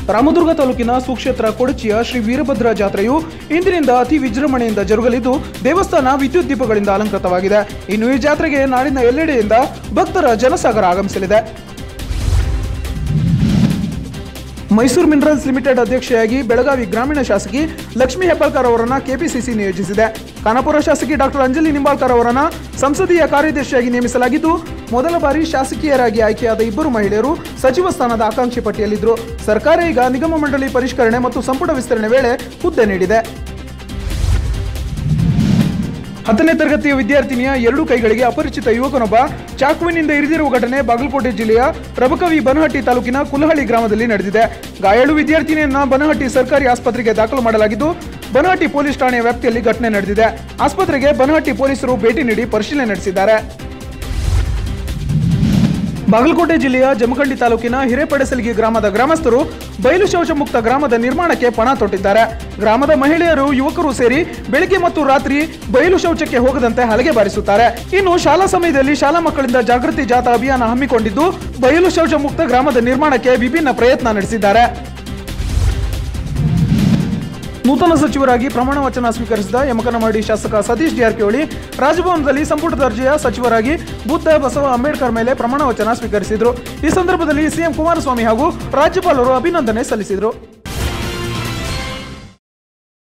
ರಾಮದುರ್ಗ ತಾಲೂಕಿನ ಸುಕ್ಷೇತ್ರ ಕೊಡಚಿಯ ಶ್ರೀ ವೀರಭದ್ರ ಜಾತ್ರೆಯು ಇಂದಿನಿಂದ ಅತಿ ವಿಜೃಂಭಣೆಯಿಂದ ಜರುಗಲಿದ್ದು ದೇವಸ್ಥಾನ ವಿದ್ಯುತ್ ದೀಪಗಳಿಂದ ಅಲಂಕೃತವಾಗಿದೆ ಇನ್ನು ಈ ಜಾತ್ರೆಗೆ ನಾಡಿನ ಎಲ್ಲೆಡೆಯಿಂದ ಭಕ್ತರ ಜನಸಾಗರ ಆಗಮಿಸಲಿದೆ ಮೈಸೂರು ಮಿನರಲ್ಸ್ ಲಿಮಿಟೆಡ್ ಅಧ್ಯಕ್ಷೆಯಾಗಿ ಬೆಳಗಾವಿ ಗ್ರಾಮೀಣ ಶಾಸಕಿ ಲಕ್ಷ್ಮೀ ಹೆಬ್ಬಾಳ್ಕರ್ ಅವರನ್ನ ಕೆಪಿಸಿಸಿ ನಿಯೋಜಿಸಿದೆ ಖಾನಾಪುರ ಶಾಸಕಿ ಡಾಕ್ಟರ್ ಅಂಜಲಿ ನಿಂಬಾಳ್ಕರ್ ಅವರನ್ನ ಸಂಸದೀಯ ಕಾರ್ಯದರ್ಶಿಯಾಗಿ ನೇಮಿಸಲಾಗಿದ್ದು ಮೊದಲ ಬಾರಿ ಶಾಸಕೀಯರಾಗಿ ಆಯ್ಕೆಯಾದ ಇಬ್ಬರು ಮಹಿಳೆಯರು ಸಚಿವ ಸ್ಥಾನದ ಆಕಾಂಕ್ಷಿ ಪಟ್ಟಿಯಲ್ಲಿದ್ದರು ಸರ್ಕಾರ ಈಗ ನಿಗಮ ಮಂಡಳಿ ಪರಿಷ್ಕರಣೆ ಮತ್ತು ಸಂಪುಟ ವಿಸ್ತರಣೆ ವೇಳೆ ಹುದ್ದೆ ನೀಡಿದೆ ಹತ್ತನೇ ತರಗತಿಯ ವಿದ್ಯಾರ್ಥಿನಿಯ ಎರಡು ಕೈಗಳಿಗೆ ಅಪರಿಚಿತ ಯುವಕನೊಬ್ಬ ಚಾಕುವಿನಿಂದ ಇರಿದಿರುವ ಘಟನೆ ಬಾಗಲಕೋಟೆ ಜಿಲ್ಲೆಯ ರಬಕವಿ ಬನಹಟ್ಟಿ ತಾಲೂಕಿನ ಕುಲಹಳ್ಳಿ ಗ್ರಾಮದಲ್ಲಿ ನಡೆದಿದೆ ಗಾಯಾಳು ವಿದ್ಯಾರ್ಥಿನಿಯನ್ನ ಬನಹಟ್ಟಿ ಸರ್ಕಾರಿ ಆಸ್ಪತ್ರೆಗೆ ದಾಖಲು ಮಾಡಲಾಗಿದ್ದು ಬನಹಟ್ಟಿ ಪೊಲೀಸ್ ಠಾಣೆಯ ವ್ಯಾಪ್ತಿಯಲ್ಲಿ ಘಟನೆ ನಡೆದಿದೆ ಆಸ್ಪತ್ರೆಗೆ ಬನಹಟ್ಟಿ ಪೊಲೀಸರು ಭೇಟಿ ನೀಡಿ ಪರಿಶೀಲನೆ ನಡೆಸಿದ್ದಾರೆ ಬಾಗಲಕೋಟೆ ಜಿಲ್ಲೆಯ ಜಮಖಂಡಿ ತಾಲೂಕಿನ ಹಿರೇಪಡೆಸಲಿಗೆ ಗ್ರಾಮದ ಗ್ರಾಮಸ್ಥರು ಬಯಲು ಶೌಚ ಮುಕ್ತ ಗ್ರಾಮದ ನಿರ್ಮಾಣಕ್ಕೆ ಪಣ ತೊಟ್ಟಿದ್ದಾರೆ ಗ್ರಾಮದ ಮಹಿಳೆಯರು ಯುವಕರು ಸೇರಿ ಬೆಳಿಗ್ಗೆ ಮತ್ತು ರಾತ್ರಿ ಬಯಲು ಶೌಚಕ್ಕೆ ಹೋಗದಂತೆ ಹಲಗೆ ಬಾರಿಸುತ್ತಾರೆ ಇನ್ನು ಶಾಲಾ ಸಮಯದಲ್ಲಿ ಶಾಲಾ ಮಕ್ಕಳಿಂದ ಜಾಗೃತಿ ಜಾಥಾ ಅಭಿಯಾನ ಹಮ್ಮಿಕೊಂಡಿದ್ದು ಬಯಲು ಶೌಚ ಮುಕ್ತ ಗ್ರಾಮದ ನಿರ್ಮಾಣಕ್ಕೆ ವಿಭಿನ್ನ ಪ್ರಯತ್ನ ನಡೆಸಿದ್ದಾರೆ ನೂತನ ಸಚಿವರಾಗಿ ಪ್ರಮಾಣ ವಚನ ಸ್ವೀಕರಿಸಿದ ಯಮಕನಮರಡಿ ಶಾಸಕ ಸತೀಶ್ ಜಾರಕಿಹೊಳಿ ರಾಜಭವನದಲ್ಲಿ ಸಂಪುಟ ದರ್ಜೆಯ ಸಚಿವರಾಗಿ ಬುದ್ಧ ಬಸವ ಅಂಬೇಡ್ಕರ್ ಮೇಲೆ ಪ್ರಮಾಣ ವಚನ ಸ್ವೀಕರಿಸಿದರು ಈ ಸಂದರ್ಭದಲ್ಲಿ ಸಿಎಂ ಕುಮಾರಸ್ವಾಮಿ ಹಾಗೂ ರಾಜ್ಯಪಾಲರು ಅಭಿನಂದನೆ ಸಲ್ಲಿಸಿದರು